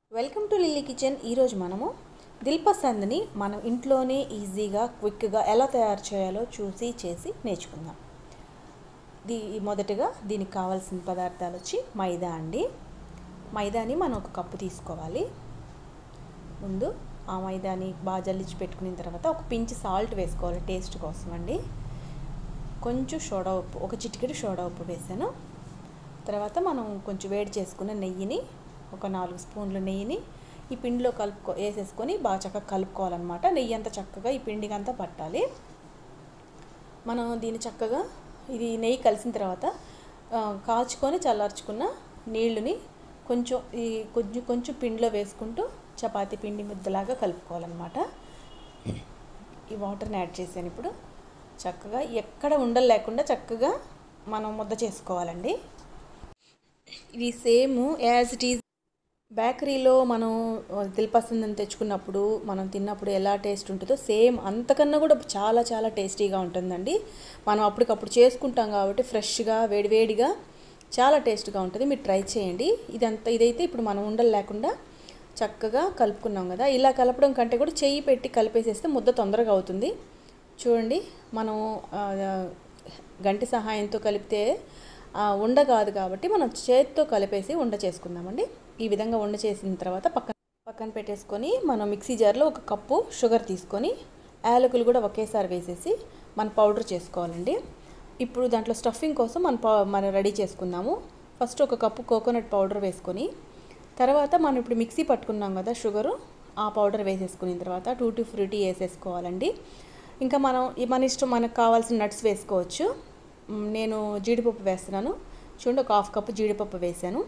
welcome to lily kitchen ఈరోజు మనము దిల్ పసంద్ని మనం ఇంట్లోనే ఈజీగా క్విక్గా ఎలా తయారు చేయాలో చూసి చేసి నేర్చుకుందాం దీ మొదటగా దీనికి కావాల్సిన పదార్థాలు వచ్చి మైదా అండి మైదాని మనం ఒక కప్పు తీసుకోవాలి ముందు ఆ మైదాని బాగా జల్లించి పెట్టుకున్న తర్వాత ఒక పించి సాల్ట్ వేసుకోవాలి టేస్ట్ కోసం అండి కొంచెం సోడా ఉప్పు ఒక చిటికెడు సోడా ఉప్పు వేసాను తర్వాత మనం కొంచెం వేడి చేసుకున్న నెయ్యిని ఒక నాలుగు స్పూన్ల నెయ్యిని ఈ పిండిలో కలుపుకో వేసేసుకొని బాగా చక్కగా కలుపుకోవాలన్నమాట నెయ్యి అంతా చక్కగా ఈ పిండికి అంతా పట్టాలి మనం దీన్ని చక్కగా ఇది నెయ్యి కలిసిన తర్వాత ఆ, కాచుకొని చల్లార్చుకున్న నీళ్ళని కొంచెం ఈ కొంచెం కొంచెం పిండిలో వేసుకుంటూ చపాతీ పిండి ముద్దలాగా కలుపుకోవాలన్నమాట ఈ వాటర్ని యాడ్ చేశాను ఇప్పుడు చక్కగా ఎక్కడ ఉండలు లేకుండా చక్కగా మనం ముద్ద చేసుకోవాలండి ఇది సేమ్ యాజ్ ఇట్ ఈజ్ బేకరీలో మనం దిల్పసందని తెచ్చుకున్నప్పుడు మనం తిన్నప్పుడు ఎలా టేస్ట్ ఉంటుందో సేమ్ అంతకన్నా కూడా చాలా చాలా టేస్టీగా ఉంటుందండి మనం అప్పటికప్పుడు చేసుకుంటాం కాబట్టి ఫ్రెష్గా వేడివేడిగా చాలా టేస్ట్గా ఉంటుంది మీరు ట్రై చేయండి ఇదంతా ఇదైతే ఇప్పుడు మనం ఉండలు లేకుండా చక్కగా కలుపుకున్నాం కదా ఇలా కలపడం కంటే కూడా చెయ్యి పెట్టి కలిపేసేస్తే ముద్ద తొందరగా అవుతుంది చూడండి మనం ఆ, గంటి సహాయంతో కలిపితే ఆ, ఉండ కాదు కాబట్టి మనం చేతితో కలిపేసి ఉండ చేసుకుందామండి ఈ విధంగా ఉండ చేసిన తర్వాత పక్కన పక్కన పెట్టేసుకొని మనం మిక్సీ జార్లో ఒక కప్పు షుగర్ తీసుకొని యాలకులు కూడా ఒకేసారి వేసేసి మనం పౌడర్ చేసుకోవాలండి ఇప్పుడు దాంట్లో స్టఫింగ్ కోసం మనం పౌ మనం రెడీ చేసుకుందాము ఫస్ట్ ఒక కప్పు కోకోనట్ పౌడర్ వేసుకొని తర్వాత మనం ఇప్పుడు మిక్సీ పట్టుకున్నాం కదా షుగరు ఆ పౌడర్ వేసేసుకున్న తర్వాత టూటీ ఫ్రూటీ వేసేసుకోవాలండి ఇంకా మనం ఈ మన ఇష్టం మనకు కావాల్సిన నట్స్ వేసుకోవచ్చు మ్, నేను జీడిపప్పు వేస్తున్నాను చూడండి ఒక హాఫ్ కప్పు జీడిపప్పు వేసాను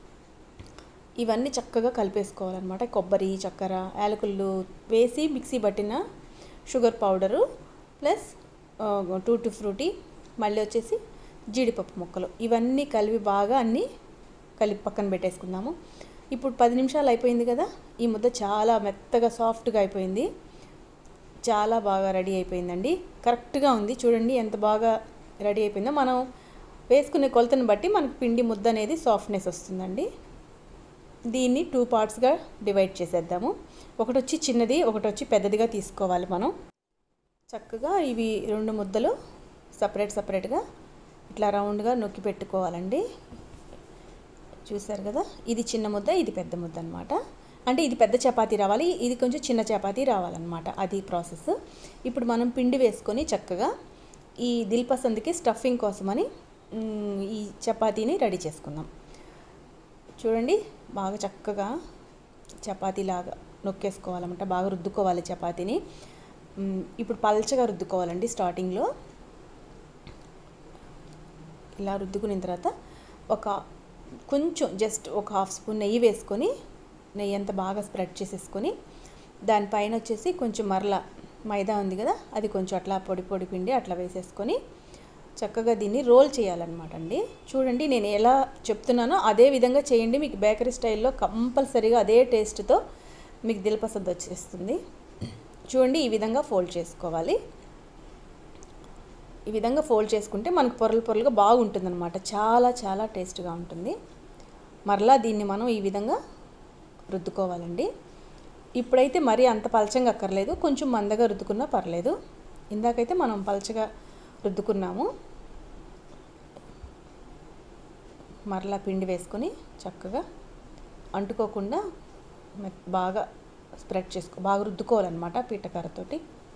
ఇవన్నీ చక్కగా కలిపేసుకోవాలన్నమాట కొబ్బరి చక్కెర యాలకులు వేసి మిక్సీ పట్టిన sugar powder plus tutti frutti మళ్ళీ వచ్చేసి జీడిపప్పు ముక్కలు ఇవన్నీ కలిపి బాగా అన్నీ కలిపి పక్కన పెట్టేసుకుందాము ఇప్పుడు పది నిమిషాలు అయిపోయింది కదా ఈ ముద్ద చాలా మెత్తగా సాఫ్ట్గా అయిపోయింది చాలా బాగా రెడీ అయిపోయిందండి కరెక్ట్గా ఉంది చూడండి ఎంత బాగా రెడీ అయిపోయిందో మనం వేసుకునే కొలతను బట్టి మనకు పిండి ముద్ద అనేది సాఫ్ట్నెస్ వస్తుందండి దీన్ని టూ పార్ట్స్గా డివైడ్ చేసేద్దాము ఒకటి వచ్చి చిన్నది ఒకటి వచ్చి పెద్దదిగా తీసుకోవాలి మనం చక్కగా ఇవి రెండు ముద్దలు సపరేట్ సపరేట్గా ఇట్లా రౌండ్గా నొక్కి పెట్టుకోవాలండి చూసారు కదా ఇది చిన్న ముద్ద ఇది పెద్ద ముద్ద అనమాట అంటే ఇది పెద్ద చపాతీ రావాలి ఇది కొంచెం చిన్న చపాతీ రావాలన్నమాట అది ప్రాసెస్ ఇప్పుడు మనం పిండి వేసుకొని చక్కగా ఈ దిల్ పసంద్కి స్టఫింగ్ కోసమని మ్, ఈ చపాతీని రెడీ చేసుకుందాం చూడండి బాగా చక్కగా చపాతీలాగా నొక్కేసుకోవాలన్నమాట బాగా రుద్దుకోవాలి చపాతీని మ్, ఇప్పుడు పల్చగా రుద్దుకోవాలండి స్టార్టింగ్లో ఇలా రుద్దుకున్న తర్వాత ఒక కొంచెం జస్ట్ ఒక హాఫ్ స్పూన్ నెయ్యి వేసుకొని నెయ్యి అంతా బాగా స్ప్రెడ్ చేసేసుకొని దానిపైన వచ్చేసి కొంచెం మరల మైదా ఉంది కదా అది కొంచెం అట్లా పొడి పొడి పిండి అట్లా వేసేసుకొని చక్కగా దీన్ని రోల్ చేయాలన్నమాట అండి చూడండి నేను ఎలా చెప్తున్నానో అదే విధంగా చేయండి మీకు బేకరీ స్టైల్లో కంపల్సరీగా అదే టేస్ట్తో మీకు దిల్పసద్ వచ్చేస్తుంది చూడండి ఈ విధంగా ఫోల్డ్ చేసుకోవాలి ఈ విధంగా ఫోల్డ్ చేసుకుంటే మనకు పొరలు పొరలుగా బాగుంటుందన్నమాట చాలా చాలా టేస్ట్గా ఉంటుంది మరలా దీన్ని మనం ఈ విధంగా రుద్దుకోవాలండి ఇప్పుడైతే మరీ అంత పలచంగా అక్కర్లేదు కొంచెం మందగా రుద్దుకున్నా పర్లేదు ఇందాకైతే మనం పలచగా రుద్దుకున్నాము మరలా పిండి వేసుకొని చక్కగా అంటుకోకుండా మెత్- బాగా స్ప్రెడ్ చేసుకో బాగా రుద్దుకోవాలన్నమాట పీటకర్రతోటి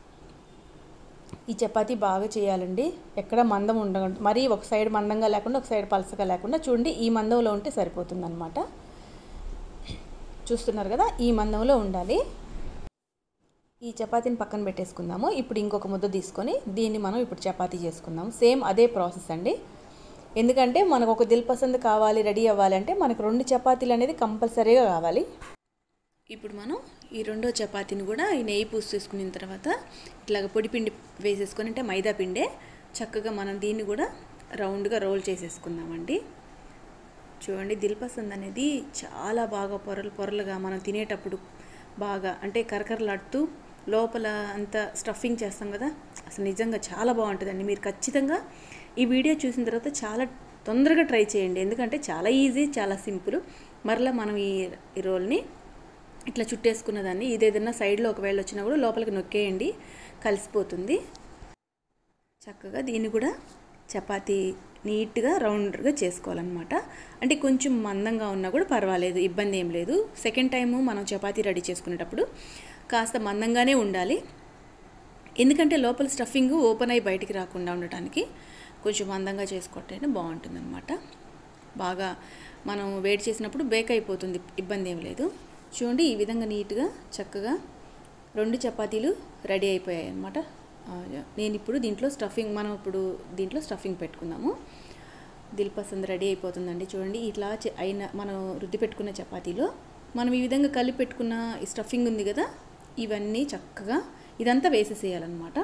ఈ చపాతీ బాగా చేయాలండి ఎక్కడ మందం ఉండకూడదు మరీ ఒక సైడ్ మందంగా లేకుండా ఒక సైడ్ పలసగా లేకుండా చూడండి ఈ మందంలో ఉంటే సరిపోతుంది అనమాట చూస్తున్నారు కదా ఈ మందంలో ఉండాలి ఈ చపాతీని పక్కన పెట్టేసుకుందాము ఇప్పుడు ఇంకొక ముద్ద తీసుకొని దీన్ని మనం ఇప్పుడు చపాతీ చేసుకుందాం సేమ్ అదే ప్రాసెస్ అండి ఎందుకంటే మనకు ఒక దిల్ పసంద్ కావాలి రెడీ అవ్వాలంటే మనకు రెండు చపాతీలు అనేది కంపల్సరీగా కావాలి ఇప్పుడు మనం ఈ రెండో చపాతీని కూడా ఈ నెయ్యి పూసి చేసుకున్న తర్వాత ఇట్లాగ పొడి పిండి వేసేసుకొని అంటే మైదా పిండే చక్కగా మనం దీన్ని కూడా రౌండ్గా రోల్ చేసేసుకుందామండి చూడండి దిల్ పసంద్ అనేది చాలా బాగా పొరలు పొరలుగా మనం తినేటప్పుడు బాగా అంటే కరకరలాడుతూ లోపల అంత స్టఫింగ్ చేస్తాం కదా అసలు నిజంగా చాలా బాగుంటుందండి మీరు ఖచ్చితంగా ఈ వీడియో చూసిన తర్వాత చాలా తొందరగా ట్రై చేయండి ఎందుకంటే చాలా ఈజీ చాలా సింపుల్ మరలా మనం ఈ ఈ రోల్ని ఇట్లా చుట్టేసుకున్న దాన్ని ఇదేదన్నా సైడ్లో ఒకవేళ వచ్చినా కూడా లోపలికి నొక్కేయండి కలిసిపోతుంది చక్కగా దీన్ని కూడా చపాతీ నీట్గా రౌండ్గా చేసుకోవాలన్నమాట అంటే కొంచెం మందంగా ఉన్నా కూడా పర్వాలేదు ఇబ్బంది ఏం లేదు సెకండ్ టైము మనం చపాతీ రెడీ చేసుకునేటప్పుడు కాస్త మందంగానే ఉండాలి ఎందుకంటే లోపల స్టఫింగ్ ఓపెన్ అయ్యి బయటికి రాకుండా ఉండటానికి కొంచెం మందంగా చేసుకుంటేనే బాగుంటుందన్నమాట బాగా మనం వేడి చేసినప్పుడు బేక్ అయిపోతుంది ఇబ్బంది ఏం లేదు చూడండి ఈ విధంగా నీట్గా చక్కగా రెండు చపాతీలు రెడీ అయిపోయాయి అన్నమాట ఆ, నేను ఇప్పుడు దీంట్లో స్టఫింగ్ మనం ఇప్పుడు దీంట్లో స్టఫింగ్ పెట్టుకుందాము దిల్ పసంద్ రెడీ అయిపోతుందండి చూడండి ఇట్లా చే- అయిన మనం రుద్ది పెట్టుకున్న చపాతీలో మనం ఈ విధంగా కలిపి పెట్టుకున్న ఈ స్టఫింగ్ ఉంది కదా ఇవన్నీ చక్కగా ఇదంతా వేసేసేయాలన్నమాట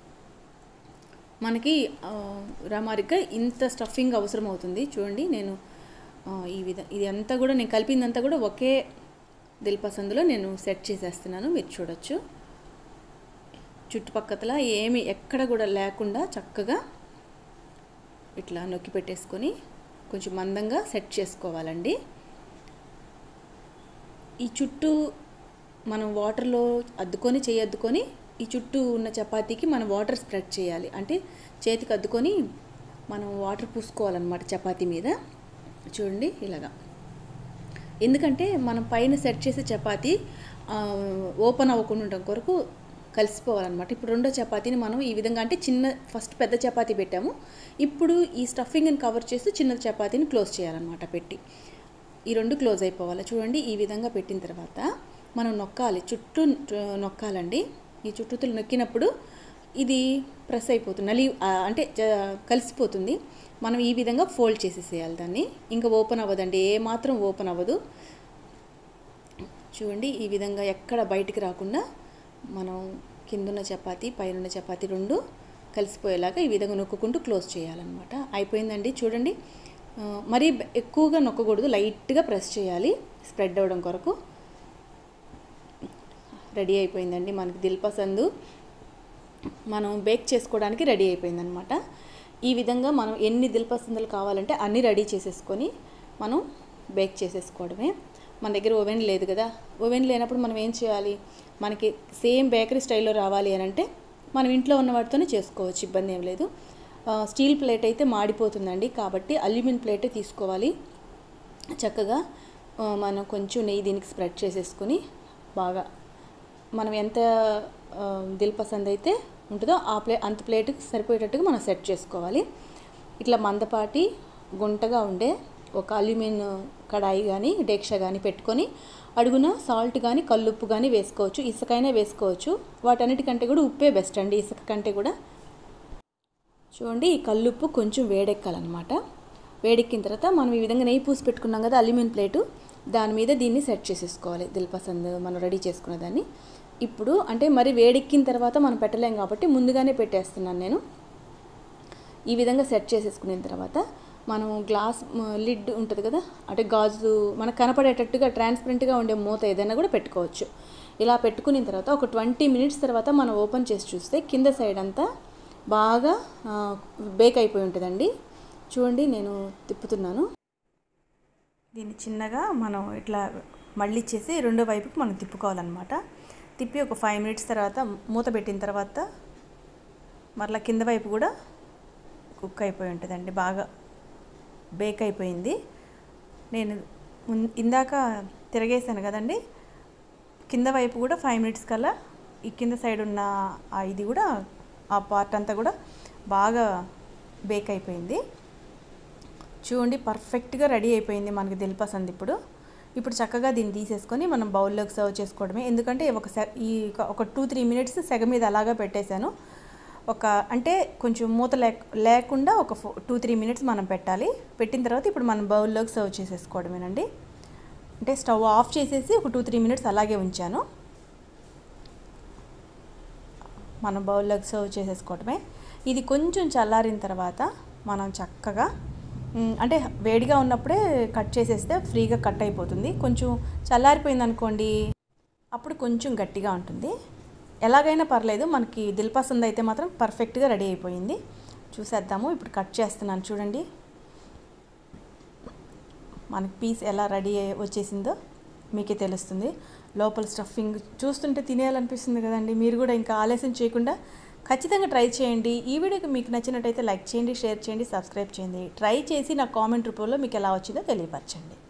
మనకి ఆ, రామారిగ్గా ఇంత స్టఫింగ్ అవసరం అవుతుంది చూడండి నేను ఆ, ఈ విధ ఇది అంతా కూడా నేను కలిపిందంతా కూడా ఒకే దిల్ పసందులో నేను సెట్ చేసేస్తున్నాను మీరు చూడొచ్చు చుట్టుపక్కల ఏమి ఎక్కడ కూడా లేకుండా చక్కగా ఇట్లా నొక్కి పెట్టేసుకొని కొంచెం మందంగా సెట్ చేసుకోవాలండి ఈ చుట్టూ మనం వాటర్లో అద్దుకొని చేయి అద్దుకొని ఈ చుట్టూ ఉన్న చపాతీకి మనం వాటర్ స్ప్రెడ్ చేయాలి అంటే చేతికి అద్దుకొని మనం వాటర్ పూసుకోవాలన్నమాట చపాతీ మీద చూడండి ఇలాగా ఎందుకంటే మనం పైన సెట్ చేసే చపాతీ ఆ, ఓపెన్ అవ్వకుండా ఉండడం కొరకు కలిసిపోవాలన్నమాట ఇప్పుడు రెండో చపాతీని మనం ఈ విధంగా అంటే చిన్న ఫస్ట్ పెద్ద చపాతీ పెట్టాము ఇప్పుడు ఈ స్టఫింగ్ని కవర్ చేస్తూ చిన్న చపాతీని క్లోజ్ చేయాలన్నమాట పెట్టి ఈ రెండు క్లోజ్ అయిపోవాలి చూడండి ఈ విధంగా పెట్టిన తర్వాత మనం నొక్కాలి చుట్టూ నొక్కాలండి ఈ చుట్టూతులు నొక్కినప్పుడు ఇది ప్రెస్ అయిపోతుంది నలి ఆ, అంటే జ- కలిసిపోతుంది మనం ఈ విధంగా ఫోల్డ్ చేసేసేయాలి దాన్ని ఇంకా ఓపెన్ అవ్వదండి ఏ మాత్రం ఓపెన్ అవ్వదు చూడండి ఈ విధంగా ఎక్కడ బయటికి రాకుండా మనం కిందున్న చపాతీ పైన చపాతీ రెండు కలిసిపోయేలాగా ఈ విధంగా నొక్కుంటూ క్లోజ్ చేయాలన్నమాట అయిపోయిందండి చూడండి ఆ, మరీ బ- ఎక్కువగా నొక్కకూడదు లైట్గా ప్రెస్ చేయాలి స్ప్రెడ్ అవ్వడం కొరకు రెడీ అయిపోయిందండి మనకి దిల్ పసందు మనం బేక్ చేసుకోవడానికి రెడీ అయిపోయిందనమాట ఈ విధంగా మనం ఎన్ని దిల్ పసందులు కావాలంటే అన్నీ రెడీ చేసేసుకొని మనం బేక్ చేసేసుకోవడమే మన దగ్గర ఓవెన్ లేదు కదా ఓవెన్ లేనప్పుడు మనం ఏం చేయాలి మనకి సేమ్ బేకరీ స్టైల్లో రావాలి అని అంటే మనం ఇంట్లో ఉన్న వాటితోనే చేసుకోవచ్చు ఇబ్బంది ఏం లేదు ఆ, స్టీల్ ప్లేట్ అయితే మాడిపోతుందండి కాబట్టి అల్యూమినియం ప్లేటే తీసుకోవాలి చక్కగా ఆ, మనం కొంచెం నెయ్యి దీనికి స్ప్రెడ్ చేసేసుకొని బాగా మనం ఎంత ఆ, దిల్ పసంద్ అయితే ఉంటుందో ఆ ప్లే అంత ప్లేట్కి సరిపోయేటట్టుగా మనం సెట్ చేసుకోవాలి ఇట్లా మందపాటి గుంటగా ఉండే ఒక అల్యూమినియం కడాయి కానీ డేక్ష కానీ పెట్టుకొని అడుగున సాల్ట్ కానీ కల్లుప్పు కానీ వేసుకోవచ్చు ఇసుకైనా వేసుకోవచ్చు వాటన్నిటికంటే కూడా ఉప్పే బెస్ట్ అండి ఇసుక కంటే కూడా చూడండి ఈ కల్లుప్పు కొంచెం వేడెక్కాలన్నమాట వేడెక్కిన తర్వాత మనం ఈ విధంగా నెయ్యి పూసి పెట్టుకున్నాం కదా అల్యూమినియం ప్లేటు దాని మీద దీన్ని సెట్ చేసేసుకోవాలి దిల్ పసంద్ మనం రెడీ చేసుకున్న దాన్ని ఇప్పుడు అంటే మరి వేడెక్కిన తర్వాత మనం పెట్టలేం కాబట్టి ముందుగానే పెట్టేస్తున్నాను నేను ఈ విధంగా సెట్ చేసేసుకున్న తర్వాత మనం గ్లాస్ మ- లిడ్ ఉంటుంది కదా అంటే గాజు మనకు కనపడేటట్టుగా ట్రాన్స్పరెంట్గా ఉండే మూత ఏదైనా కూడా పెట్టుకోవచ్చు ఇలా పెట్టుకున్న తర్వాత ఒక ట్వంటీ మినిట్స్ తర్వాత మనం ఓపెన్ చేసి చూస్తే కింద సైడ్ అంతా బాగా ఆ, బేక్ అయిపోయి ఉంటుందండి చూడండి నేను తిప్పుతున్నాను దీన్ని చిన్నగా మనం ఇట్లా మళ్ళీ చేసి రెండో వైపుకి మనం తిప్పుకోవాలన్నమాట తిప్పి ఒక ఫైవ్ మినిట్స్ తర్వాత మూత పెట్టిన తర్వాత మరలా కింద వైపు కూడా కుక్ అయిపోయి ఉంటుందండి బాగా బేక్ అయిపోయింది నేను ముం- ఇందాక తిరగేసాను కదండి కింద వైపు కూడా ఫైవ్ మినిట్స్ కల్లా ఈ కింద సైడ్ ఉన్న ఆ ఇది కూడా ఆ పార్ట్ అంతా కూడా బాగా బేక్ అయిపోయింది చూడండి పర్ఫెక్ట్గా రెడీ అయిపోయింది మనకి దిల్ పసంద్ ఇప్పుడు ఇప్పుడు చక్కగా దీన్ని తీసేసుకొని మనం బౌల్లోకి సర్వ్ చేసుకోవడమే ఎందుకంటే ఒక సె ఈ ఒక- ఒక టూ త్రీ మినిట్స్ సెగ మీద అలాగా పెట్టేశాను ఒక అంటే కొంచెం మూత లేక లేకుండా ఒక ఫో టూ త్రీ మినిట్స్ మనం పెట్టాలి పెట్టిన తర్వాత ఇప్పుడు మనం బౌల్లోకి సర్వ్ చేసేసుకోవడమేనండి అంటే స్టవ్ ఆఫ్ చేసేసి ఒక టూ త్రీ మినిట్స్ అలాగే ఉంచాను మనం బౌల్లోకి సర్వ్ చేసేసుకోవటమే ఇది కొంచెం చల్లారిన తర్వాత మనం చక్కగా మ్, అంటే వేడిగా ఉన్నప్పుడే కట్ చేసేస్తే ఫ్రీగా కట్ అయిపోతుంది కొంచెం చల్లారిపోయింది అనుకోండి అప్పుడు కొంచెం గట్టిగా ఉంటుంది ఎలాగైనా పర్లేదు మనకి దిల్ పసంద్ అయితే మాత్రం పర్ఫెక్ట్గా రెడీ అయిపోయింది చూసేద్దాము ఇప్పుడు కట్ చేస్తున్నాను చూడండి మనకి పీస్ ఎలా రెడీ అయ్యి వచ్చేసిందో మీకే తెలుస్తుంది లోపల స్టఫింగ్ చూస్తుంటే తినేయాలనిపిస్తుంది కదండి మీరు కూడా ఇంకా ఆలస్యం చేయకుండా ఖచ్చితంగా ట్రై చేయండి ఈ వీడియోకి మీకు నచ్చినట్టయితే లైక్ చేయండి షేర్ చేయండి సబ్స్క్రైబ్ చేయండి ట్రై చేసి నా కామెంట్ రూపంలో మీకు ఎలా వచ్చిందో తెలియపరచండి